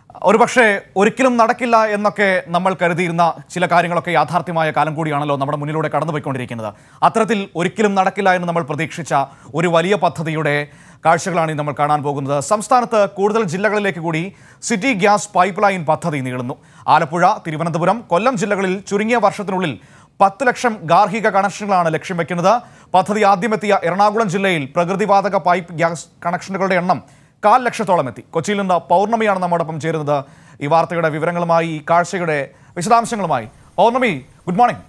ഒരുപക്ഷെ ഒരിക്കലും നടക്കില്ല എന്നൊക്കെ നമ്മൾ കരുതിയിരുന്ന ചില കാര്യങ്ങളൊക്കെ യാഥാർത്ഥ്യമായ കാലം കൂടിയാണല്ലോ നമ്മുടെ മുന്നിലൂടെ കടന്നുപോയിക്കൊണ്ടിരിക്കുന്നത് അത്തരത്തിൽ ഒരിക്കലും നടക്കില്ല എന്ന് നമ്മൾ പ്രതീക്ഷിച്ച ഒരു വലിയ പദ്ധതിയുടെ കാഴ്ചകളാണ് ഇന്ന് നമ്മൾ കാണാൻ പോകുന്നത് സംസ്ഥാനത്ത് കൂടുതൽ ജില്ലകളിലേക്ക് കൂടി സിറ്റി ഗ്യാസ് പൈപ്പ് ലൈൻ പദ്ധതി നീളുന്നു ആലപ്പുഴ തിരുവനന്തപുരം കൊല്ലം ജില്ലകളിൽ ചുരുങ്ങിയ വർഷത്തിനുള്ളിൽ പത്ത് ലക്ഷം ഗാർഹിക കണക്ഷനുകളാണ് ലക്ഷ്യം വെക്കുന്നത് പദ്ധതി ആദ്യമെത്തിയ എറണാകുളം ജില്ലയിൽ പ്രകൃതിവാതക പൈപ്പ് ഗ്യാസ് കണക്ഷനുകളുടെ എണ്ണം കാൽ ലക്ഷത്തോളം എത്തി കൊച്ചിയിൽ നിന്ന് പൗർണമിയാണ് നമ്മോടൊപ്പം ചേരുന്നത് ഈ വാർത്തയുടെ വിവരങ്ങളുമായി ഈ കാഴ്ചയുടെ വിശദാംശങ്ങളുമായി Pournami good morning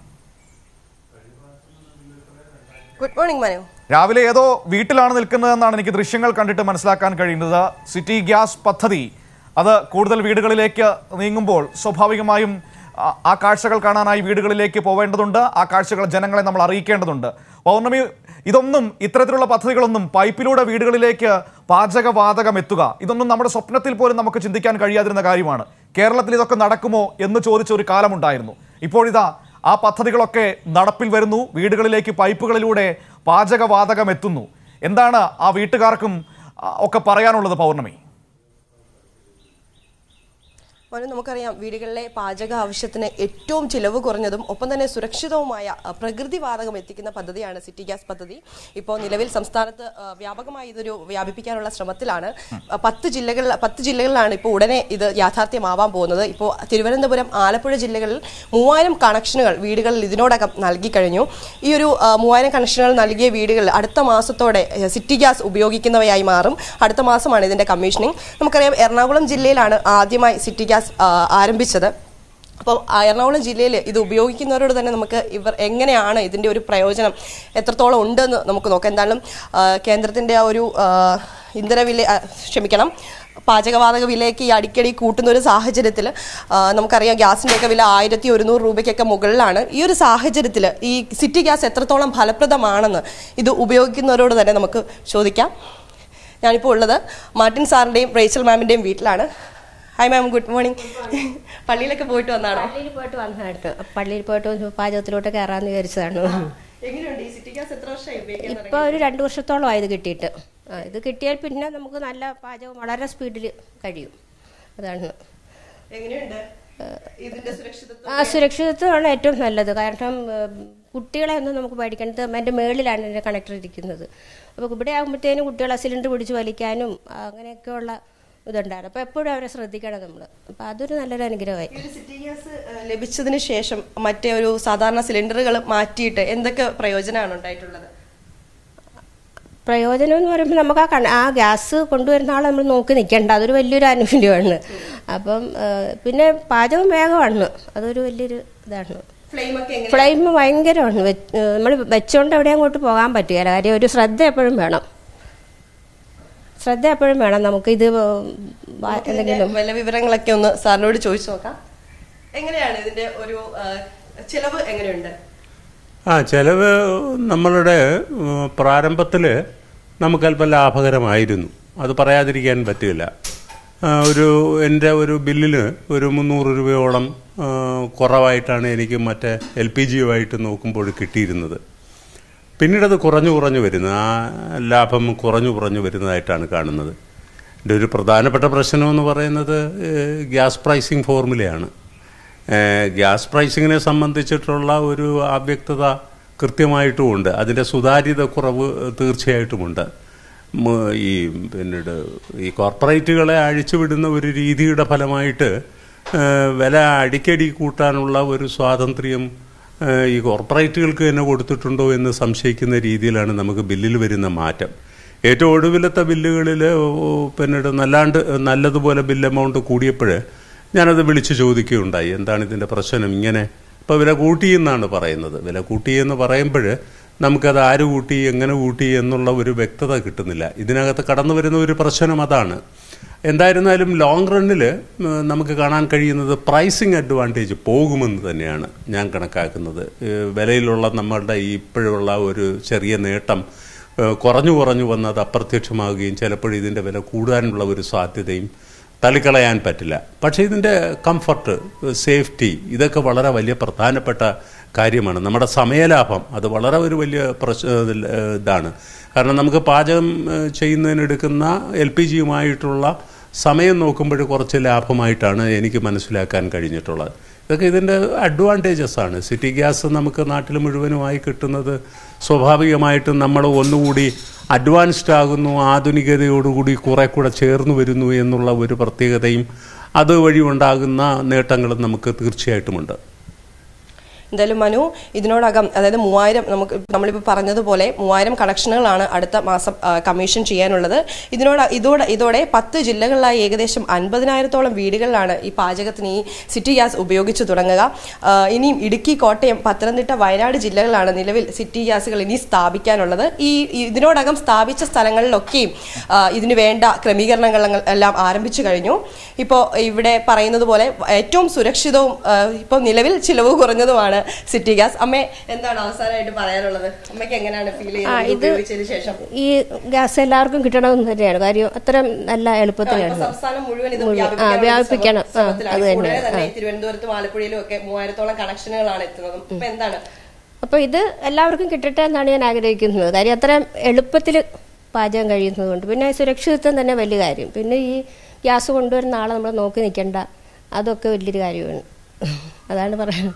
good morning Manu രാവിലെ ഏതോ വീട്ടിലാണ് നിൽക്കുന്നതെന്നാണ് എനിക്ക് ദൃശ്യങ്ങൾ കണ്ടിട്ട് മനസ്സിലാക്കാൻ കഴിയുന്നത് സിറ്റി ഗ്യാസ് പദ്ധതി അത് കൂടുതൽ വീടുകളിലേക്ക് നീങ്ങുമ്പോൾ സ്വാഭാവികമായും ആ- ആ കാഴ്ചകൾ കാണാനായി വീടുകളിലേക്ക് പോവേണ്ടതുണ്ട് ആ കാഴ്ചകൾ ജനങ്ങളെ നമ്മൾ അറിയിക്കേണ്ടതുണ്ട് പൗർണമി ഇതൊന്നും ഇത്തരത്തിലുള്ള പദ്ധതികളൊന്നും പൈപ്പിലൂടെ വീടുകളിലേക്ക് പാചകവാതകം എത്തുക ഇതൊന്നും നമ്മുടെ സ്വപ്നത്തിൽ പോലും നമുക്ക് ചിന്തിക്കാൻ കഴിയാതിരുന്ന കാര്യമാണ് കേരളത്തിൽ ഇതൊക്കെ നടക്കുമോ എന്ന് ചോദിച്ച ഒരു കാലമുണ്ടായിരുന്നു ഇപ്പോഴിതാ ആ പദ്ധതികളൊക്കെ നടപ്പിൽ വരുന്നു വീടുകളിലേക്ക് പൈപ്പുകളിലൂടെ പാചകവാതകം എത്തുന്നു എന്താണ് ആ വീട്ടുകാർക്കും ആ, ഒക്കെ പറയാനുള്ളത് പൗർണമി മനു നമുക്കറിയാം വീടുകളിലെ പാചക ആവശ്യത്തിന് ഏറ്റവും ചിലവ് കുറഞ്ഞതും ഒപ്പം തന്നെ സുരക്ഷിതവുമായ അഹ്, പ്രകൃതി വാതകം എത്തിക്കുന്ന പദ്ധതിയാണ് സിറ്റി ഗ്യാസ് പദ്ധതി ഇപ്പോൾ നിലവിൽ സംസ്ഥാനത്ത് അഹ്, വ്യാപകമായി ഇതൊരു വ്യാപിപ്പിക്കാനുള്ള ശ്രമത്തിലാണ് അഹ്, പത്ത് ജില്ലകളിൽ പത്ത് ജില്ലകളിലാണ് ഇപ്പോൾ ഉടനെ ഇത് യാഥാർത്ഥ്യമാവാൻ പോകുന്നത് ഇപ്പോൾ തിരുവനന്തപുരം ആലപ്പുഴ ജില്ലകളിൽ മൂവായിരം കണക്ഷനുകൾ വീടുകളിൽ ഇതിനോടകം നൽകി കഴിഞ്ഞു ഈ ഒരു അഹ്, മൂവായിരം കണക്ഷനുകൾ നൽകിയ വീടുകളിൽ അടുത്ത മാസത്തോടെ അഹ്, സിറ്റി ഗ്യാസ് ഉപയോഗിക്കുന്നവയായി മാറും അടുത്ത മാസമാണ് ഇതിന്റെ കമ്മീഷനിങ് നമുക്കറിയാം എറണാകുളം ജില്ലയിലാണ് ആദ്യമായി സിറ്റി ഗ്യാസ് ആ, ആരംഭിച്ചത് അപ്പോൾ ആ എറണാകുളം ജില്ലയിൽ ഇത് ഉപയോഗിക്കുന്നവരോട് തന്നെ നമുക്ക് ഇവർ എങ്ങനെയാണ് ഇതിൻ്റെ ഒരു പ്രയോജനം എത്രത്തോളം ഉണ്ടെന്ന് നമുക്ക് നോക്കാം എന്തായാലും ആ, കേന്ദ്രത്തിൻ്റെ ആ ഒരു ആ, ഇന്ധനവില ആ, ക്ഷമിക്കണം പാചകവാതക വിലയ്ക്ക് ഈ അടിക്കടി കൂട്ടുന്ന ഒരു സാഹചര്യത്തിൽ നമുക്കറിയാം ഗ്യാസിൻ്റെയൊക്കെ വില ആയിരത്തി ഒരുന്നൂറ് രൂപയ്ക്കൊക്കെ മുകളിലാണ് ഈ ഒരു സാഹചര്യത്തിൽ ഈ സിറ്റി ഗ്യാസ് എത്രത്തോളം ഫലപ്രദമാണെന്ന് ഇത് ഉപയോഗിക്കുന്നവരോട് തന്നെ നമുക്ക് ചോദിക്കാം ഞാനിപ്പോൾ ഉള്ളത് മാർട്ടിൻ സാറിൻ്റെയും റേച്ചൽ മാമിൻ്റെയും വീട്ടിലാണ് ഹായ് മാം ഗുഡ് മോർണിംഗ് പള്ളിയിലൊക്കെ പോയിട്ട് വന്നാണോ പള്ളിയിൽ പോയിട്ട് വന്നതായിട്ട് പള്ളിയിൽ പോയിട്ട് ഒന്ന് പാചകത്തിലോട്ട് കയറാന്ന് വിചാരിച്ചതാണ് എങ്ങനെയുണ്ട് ഈ സിറ്റി ഗ്യാസ് എത്ര വർഷമായി ഉപയോഗിക്കാൻ ഇപ്പൊ ഒരു രണ്ടു വർഷത്തോളമായി ഇത് കിട്ടിയിട്ട് ആ, ഇത് കിട്ടിയാൽ പിന്നെ നമുക്ക് നല്ല പാചകം വളരെ സ്പീഡിൽ കഴിയും അതാണ് എങ്ങനെയുണ്ട് ഇതിന്റെ സുരക്ഷിതത്വം ആ സുരക്ഷിതത്വമാണ് ഏറ്റവും നല്ലത് കാരണം ഉം, കുട്ടികളെ ഒന്നും നമുക്ക് പേടിക്കേണ്ടത് എൻ്റെ മേളിലാണ് എൻ്റെ കണക്ടർ ഇരിക്കുന്നത് അപ്പോൾ ഇവിടെ ആകുമ്പോഴത്തേനും കുട്ടികളെ സിലിണ്ടർ പിടിച്ച് വലിക്കാനും ആ, അങ്ങനെയൊക്കെയുള്ള ഇതുണ്ടായിരുന്നു അപ്പോൾ എപ്പോഴും അവരെ ശ്രദ്ധിക്കണം നമ്മൾ അപ്പോൾ അതൊരു നല്ലൊരു അനുഗ്രഹമായി ഈ ഒരു സിറ്റി ഗ്യാസ് ഏഹ്, ലഭിച്ചതിന് ശേഷം മറ്റേ ഒരു സാധാരണ സിലിണ്ടറുകൾ മാറ്റിയിട്ട് എന്തൊക്കെ പ്രയോജനമാണ് ഉണ്ടായിട്ടുള്ളത് പ്രയോജനം എന്ന് പറയുമ്പോൾ നമുക്ക് ആ കണ ആ ഗ്യാസ് കൊണ്ടുവരുന്ന ആളെ നമ്മൾ നോക്കി നിൽക്കേണ്ട അതൊരു വലിയൊരു ആനുകൂല്യമാണ് അപ്പം ആ, പിന്നെ പാചകം വേഗമാണ് അതൊരു വലിയൊരു ഇതാണ് ഫ്ലെയിം ഒക്കെ എങ്ങനെ ഫ്ലെയിം ഭയങ്കരമാണ് നമ്മൾ വെച്ചോണ്ട് എവിടെ അങ്ങോട്ട് പോകാൻ പറ്റുകയില്ല കാര്യം ഒരു ശ്രദ്ധ എപ്പോഴും വേണം ശ്രദ്ധ എപ്പോഴും വേണം നമുക്ക് ഇത് വാ- എന്തെങ്കിലും വില വിവരങ്ങളൊക്കെ ഒന്ന് സാറിനോട് ചോദിച്ചു നോക്കാം എങ്ങനെയാണ് ഇതിന്റെ ഒരു ഏഹ്, ചിലവ് എങ്ങനെയുണ്ട് ആ ചിലവ് നമ്മളുടെ പ്രാരംഭത്തിൽ നമുക്കല്പം ലാഭകരമായിരുന്നു അത് പറയാതിരിക്കാൻ പറ്റില്ല ആ, ഒരു എൻ്റെ ഒരു ബില്ലിന് ഒരു മുന്നൂറ് രൂപയോളം ആ, കുറവായിട്ടാണ് എനിക്ക് മറ്റേ എൽ പി ജിയുമായിട്ട് നോക്കുമ്പോൾ കിട്ടിയിരുന്നത് പിന്നീട് അത് കുറഞ്ഞു കുറഞ്ഞു വരുന്നത് ആ ലാഭം കുറഞ്ഞു കുറഞ്ഞു വരുന്നതായിട്ടാണ് കാണുന്നത് ഇതിൻ്റെ ഒരു പ്രധാനപ്പെട്ട പ്രശ്നമെന്ന് പറയുന്നത് ഏഹ്, ഗ്യാസ് പ്രൈസിംഗ് ഫോർമുലയാണ് ഏഹ്, ഗ്യാസ് പ്രൈസിങ്ങിനെ സംബന്ധിച്ചിട്ടുള്ള ഒരു അവ്യക്തത കൃത്യമായിട്ടുമുണ്ട് അതിൻ്റെ സുതാര്യത കുറവ് തീർച്ചയായിട്ടുമുണ്ട് മ് ഈ പിന്നീട് ഈ കോർപ്പറേറ്റുകളെ അഴിച്ചുവിടുന്ന ഒരു രീതിയുടെ ഫലമായിട്ട് ഏഹ്, വില അടിക്കടി കൂട്ടാനുള്ള ഒരു സ്വാതന്ത്ര്യം ഏഹ്, ഈ കോർപ്പറേറ്റുകൾക്ക് തന്നെ കൊടുത്തിട്ടുണ്ടോ എന്ന് സംശയിക്കുന്ന രീതിയിലാണ് നമുക്ക് ബില്ലിൽ വരുന്ന മാറ്റം ഏറ്റവും ഒടുവിലത്തെ ബില്ലുകളിൽ പിന്നീട് നല്ലാണ്ട് നല്ലതുപോലെ ബിൽ എമൗണ്ട് കൂടിയപ്പോൾ ഞാനത് വിളിച്ചു ചോദിക്കുകയുണ്ടായി എന്താണ് ഇതിൻ്റെ പ്രശ്നം ഇങ്ങനെ ഇപ്പോൾ വില കൂട്ടി എന്നാണ് പറയുന്നത് വില കൂട്ടി എന്ന് പറയുമ്പോൾ നമുക്കത് ആര് കൂട്ടി എങ്ങനെ കൂട്ടി എന്നുള്ള ഒരു വ്യക്തത കിട്ടുന്നില്ല ഇതിനകത്ത് കടന്നു വരുന്ന ഒരു പ്രശ്നം അതാണ് എന്തായിരുന്നാലും ലോങ് റണ്ണിൽ നമുക്ക് കാണാൻ കഴിയുന്നത് പ്രൈസിങ് അഡ്വാൻറ്റേജ് പോകുമെന്ന് തന്നെയാണ് ഞാൻ കണക്കാക്കുന്നത് ഏഹ് വിലയിലുള്ള നമ്മളുടെ ഈ ഇപ്പോഴുള്ള ഒരു ചെറിയ നേട്ടം ഏഹ് കുറഞ്ഞു കുറഞ്ഞു വന്നത് അപ്രത്യക്ഷമാവുകയും ചിലപ്പോൾ ഇതിൻ്റെ വില കൂടാനുള്ള ഒരു സാധ്യതയും തള്ളിക്കളയാൻ പറ്റില്ല പക്ഷേ ഇതിൻ്റെ കംഫർട്ട് സേഫ്റ്റി ഇതൊക്കെ വളരെ വലിയ പ്രധാനപ്പെട്ട കാര്യമാണ് നമ്മുടെ സമയലാഭം അത് വളരെ ഒരു വലിയ പ്രശ്ന ഇതാണ് കാരണം നമുക്ക് പാചകം ഏഹ്, ചെയ്യുന്നതിനെടുക്കുന്ന എൽ പി ജിയുമായിട്ടുള്ള സമയം നോക്കുമ്പോൾ കുറച്ച് ലാഭമായിട്ടാണ് എനിക്ക് മനസ്സിലാക്കാൻ കഴിഞ്ഞിട്ടുള്ളത് ഇതൊക്കെ ഇതിൻ്റെ അഡ്വാൻറ്റേജസ് ആണ് സിറ്റി ഗ്യാസ് നമുക്ക് നാട്ടിൽ മുഴുവനുമായി കിട്ടുന്നത് സ്വാഭാവികമായിട്ടും നമ്മൾ ഒന്നുകൂടി അഡ്വാൻസ്ഡ് ആകുന്നു ആധുനികതയോടുകൂടി കുറെ കൂടെ ചേർന്ന് വരുന്നു എന്നുള്ള ഒരു പ്രത്യേകതയും അതുവഴി ഉണ്ടാകുന്ന നേട്ടങ്ങളും നമുക്ക് തീർച്ചയായിട്ടുമുണ്ട് എന്തായാലും മനു ഇതിനോടകം അതായത് മൂവായിരം നമുക്ക് നമ്മളിപ്പോൾ പറഞ്ഞതുപോലെ മൂവായിരം കണക്ഷനുകളാണ് അടുത്ത മാസം ആ, കമ്മീഷൻ ചെയ്യാനുള്ളത് ഇതിനോട് ഇതോടെ ഇതോടെ പത്ത് ജില്ലകളിലായി ഏകദേശം അൻപതിനായിരത്തോളം വീടുകളിലാണ് ഈ പാചകത്തിന് ഈ സിറ്റി ഗ്യാസ് ഉപയോഗിച്ചു തുടങ്ങുക ആ, ഇനിയും ഇടുക്കി കോട്ടയം പത്തനംതിട്ട വയനാട് ജില്ലകളിലാണ് നിലവിൽ സിറ്റി ഗ്യാസുകൾ ഇനി സ്ഥാപിക്കാനുള്ളത് ഈ ഈ ഇതിനോടകം സ്ഥാപിച്ച സ്ഥലങ്ങളിലൊക്കെയും ആ, ഇതിനു വേണ്ട ക്രമീകരണങ്ങൾ എല്ലാം ആരംഭിച്ചു കഴിഞ്ഞു ഇപ്പോൾ ഇവിടെ പറയുന്നത് പോലെ ഏറ്റവും സുരക്ഷിതവും ആ, ഇപ്പോൾ നിലവിൽ ചിലവ് കുറഞ്ഞതുമാണ് സിറ്റി ഗ്യാസ് അമ്മ എന്താണ് അവസാനമായിട്ട് പറയാനുള്ളത് അമ്മയ്ക്ക് എങ്ങനെയാണ് ഫീൽ ആ ചെയ്യുന്നത് ഇത് ഇത് ഉപയോഗിച്ചതിന് ശേഷം ഈ ഗ്യാസ് എല്ലാവർക്കും കിട്ടണമെന്ന് തന്നെയാണ് കാര്യം അത്രയും നല്ല ഇപ്പൊ എളുപ്പത്തിലാണ് സംസ്ഥാനം മുഴുവൻ ഇത് മുഴുവൻ. ആ, വ്യാപിപ്പിക്കാനുള്ള വ്യാപിപ്പിക്കണം. ആ, ശ്രമത്തിലാണ്. അത് തന്നെ. ഉടനെ തന്നെ തിരുവനന്തപുരത്തും ആലപ്പുഴയിലും ഒക്കെ മൂവായിരത്തോളം കണക്ഷനുകളാണ് എത്തുന്നതും ഇപ്പൊ എന്താണ് അപ്പോൾ ഇത് എല്ലാവർക്കും കിട്ടട്ടെ എന്നാണ് ഞാൻ ആഗ്രഹിക്കുന്നത് കാര്യം അത്രയും എളുപ്പത്തിൽ പാചകം കഴിയുന്നതുകൊണ്ട് പിന്നെ സുരക്ഷിതത്വം തന്നെ വലിയ കാര്യം പിന്നെ ഈ ഗ്യാസ് കൊണ്ടുവരുന്ന ആളെ നമ്മൾ നോക്കി നിൽക്കേണ്ട അതൊക്കെ വലിയൊരു കാര്യമാണ് അതാണ് പറയുന്നത്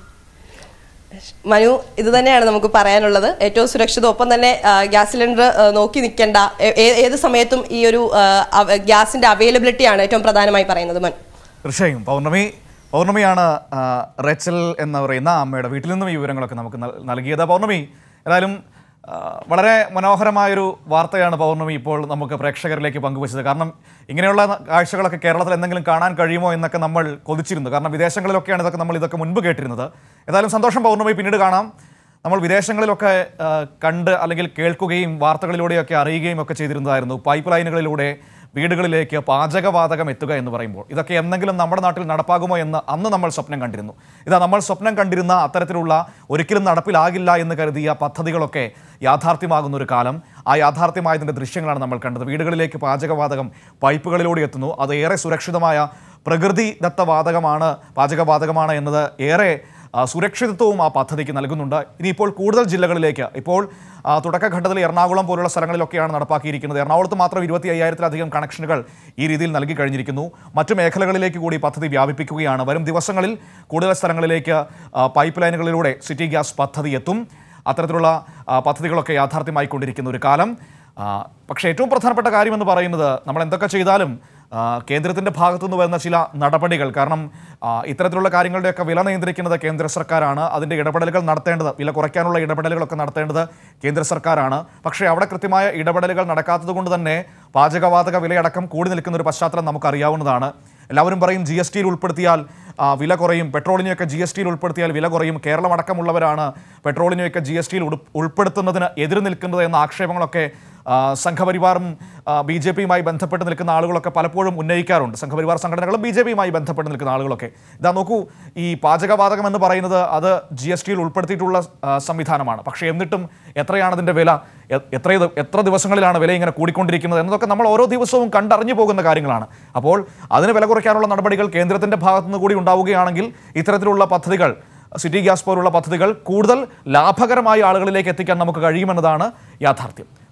മനു ഇത് തന്നെയാണ് നമുക്ക് പറയാനുള്ളത് ഏറ്റവും സുരക്ഷിതം ഒപ്പം തന്നെ ആ, ഗ്യാസ് സിലിണ്ടർ ആ, നോക്കി നിൽക്കേണ്ട ഏ- ഏ- ഏത് സമയത്തും ഈ ഒരു ആ, അവ- ഗ്യാസിന്റെ അവൈലബിലിറ്റി ആണ് ഏറ്റവും പ്രധാനമായി പറയുന്നത് മനു തീർച്ചയായും പൗർണമി പൗർണമിയാണ് ആ, റേച്ചൽ എന്ന് പറയുന്ന അമ്മയുടെ വീട്ടിൽ നിന്നും ഈ വിവരങ്ങളൊക്കെ നമുക്ക് നൽ- നൽകിയത് പൗർണമി ഏതായാലും ആ, വളരെ മനോഹരമായൊരു വാർത്തയാണ് പൗർണമി ഇപ്പോൾ നമുക്ക് പ്രേക്ഷകരിലേക്ക് പങ്കുവച്ചത് കാരണം ഇങ്ങനെയുള്ള കാഴ്ചകളൊക്കെ കേരളത്തിൽ എന്തെങ്കിലും കാണാൻ കഴിയുമോ എന്നൊക്കെ നമ്മൾ കൊതിച്ചിരുന്നു കാരണം വിദേശങ്ങളിലൊക്കെയാണ് ഇതൊക്കെ നമ്മൾ ഇതൊക്കെ മുൻപ് കേട്ടിരുന്നത് ഏതായാലും സന്തോഷം പൗർണമി പിന്നീട് കാണാം നമ്മൾ വിദേശങ്ങളിലൊക്കെ ആ, കണ്ട് അല്ലെങ്കിൽ കേൾക്കുകയും വാർത്തകളിലൂടെയൊക്കെ അറിയുകയും ഒക്കെ ചെയ്തിരുന്നതായിരുന്നു പൈപ്പ് ലൈനുകളിലൂടെ വീടുകളിലേക്ക് പാചകവാതകം എത്തുക എന്ന് പറയുമ്പോൾ ഇതൊക്കെ എന്തെങ്കിലും നമ്മുടെ നാട്ടിൽ നടപ്പാകുമോ എന്ന് അന്ന് നമ്മൾ സ്വപ്നം കണ്ടിരുന്നു ഇതാ നമ്മൾ സ്വപ്നം കണ്ടിരുന്ന അത്തരത്തിലുള്ള ഒരിക്കലും നടപ്പിലാകില്ല എന്ന് കരുതിയ പദ്ധതികളൊക്കെ യാഥാർത്ഥ്യമാകുന്ന ഒരു കാലം ആ യാഥാർത്ഥ്യമായതിൻ്റെ ദൃശ്യങ്ങളാണ് നമ്മൾ കണ്ടത് വീടുകളിലേക്ക് പാചകവാതകം പൈപ്പുകളിലൂടെ എത്തുന്നു അത് ഏറെ സുരക്ഷിതമായ പ്രകൃതിദത്ത വാതകമാണ് പാചകവാതകമാണ് എന്നത് ഏറെ ആ, സുരക്ഷിതത്വവും ആ പദ്ധതിക്ക് നൽകുന്നുണ്ട് ഇനിയിപ്പോൾ കൂടുതൽ ജില്ലകളിലേക്ക് ഇപ്പോൾ ആ, തുടക്കഘട്ടത്തിൽ എറണാകുളം പോലുള്ള സ്ഥലങ്ങളിലൊക്കെയാണ് നടപ്പാക്കിയിരിക്കുന്നത് എറണാകുളത്ത് മാത്രം ഇരുപത്തി അയ്യായിരത്തിലധികം കണക്ഷനുകൾ ഈ രീതിയിൽ നൽകി കഴിഞ്ഞിരിക്കുന്നു മറ്റു മേഖലകളിലേക്ക് കൂടി പദ്ധതി വ്യാപിപ്പിക്കുകയാണ് വരും ദിവസങ്ങളിൽ കൂടുതൽ സ്ഥലങ്ങളിലേക്ക് ആ, പൈപ്പ് ലൈനുകളിലൂടെ സിറ്റി ഗ്യാസ് പദ്ധതി എത്തും അത്തരത്തിലുള്ള ആ, പദ്ധതികളൊക്കെ യാഥാർത്ഥ്യമായിക്കൊണ്ടിരിക്കുന്ന ഒരു കാലം ആ, പക്ഷേ ഏറ്റവും പ്രധാനപ്പെട്ട കാര്യമെന്ന് പറയുന്നത് നമ്മൾ എന്തൊക്കെ ചെയ്താലും ആ, കേന്ദ്രത്തിന്റെ ഭാഗത്തുനിന്ന് വരുന്ന ചില നടപടികൾ കാരണം ആ, ഇത്തരത്തിലുള്ള കാര്യങ്ങളുടെയൊക്കെ വില നിയന്ത്രിക്കുന്നത് കേന്ദ്ര സർക്കാരാണ് അതിൻ്റെ ഇടപെടലുകൾ നടത്തേണ്ടത് വില കുറയ്ക്കാനുള്ള ഇടപെടലുകളൊക്കെ നടത്തേണ്ടത് കേന്ദ്ര സർക്കാരാണ് പക്ഷേ അവിടെ കൃത്യമായ ഇടപെടലുകൾ നടക്കാത്തത് കൊണ്ട് തന്നെ പാചകവാതക വിലയടക്കം കൂടി നിൽക്കുന്ന ഒരു പശ്ചാത്തലം നമുക്കറിയാവുന്നതാണ് എല്ലാവരും പറയും ജി എസ് ടിയിൽ ഉൾപ്പെടുത്തിയാൽ ആ, വില കുറയും പെട്രോളിനെയൊക്കെ ജി എസ് ടിയിൽ ഉൾപ്പെടുത്തിയാൽ വില കുറയും കേരളം അടക്കമുള്ളവരാണ് പെട്രോളിനെയൊക്കെ ജി എസ് ടിയിൽ ഉൾപ്പെടുത്തുന്നതിന് എതിര് നിൽക്കുന്നത് എന്ന ആക്ഷേപങ്ങളൊക്കെ ആ, സംഘപരിവാറും ബി ജെ പിയുമായി ബന്ധപ്പെട്ട് നിൽക്കുന്ന ആളുകളൊക്കെ പലപ്പോഴും ഉന്നയിക്കാറുണ്ട് സംഘപരിവാർ സംഘടനകളും ബി ജെ പിയുമായി ബന്ധപ്പെട്ട് നിൽക്കുന്ന ആളുകളൊക്കെ ഇതാ നോക്കൂ ഈ പാചകവാതകം എന്ന് പറയുന്നത് അത് ജി എസ് ടിയിൽ ഉൾപ്പെടുത്തിയിട്ടുള്ള ആ, സംവിധാനമാണ് പക്ഷേ എന്നിട്ടും എത്രയാണ് അതിൻ്റെ വില എ- എത്ര ഇത്- എത്ര ദിവസങ്ങളിലാണ് വില ഇങ്ങനെ കൂടിക്കൊണ്ടിരിക്കുന്നത് എന്നതൊക്കെ നമ്മൾ ഓരോ ദിവസവും കണ്ടറിഞ്ഞു പോകുന്ന കാര്യങ്ങളാണ് അപ്പോൾ അതിന് വില കുറയ്ക്കാനുള്ള നടപടികൾ കേന്ദ്രത്തിൻ്റെ ഭാഗത്തുനിന്ന് കൂടി ഉണ്ടാവുകയാണെങ്കിൽ ഇത്തരത്തിലുള്ള പദ്ധതികൾ സിറ്റി ഗ്യാസ് പോലുള്ള പദ്ധതികൾ കൂടുതൽ ലാഭകരമായി ആളുകളിലേക്ക് എത്തിക്കാൻ നമുക്ക് കഴിയുമെന്നതാണ് യാഥാർത്ഥ്യം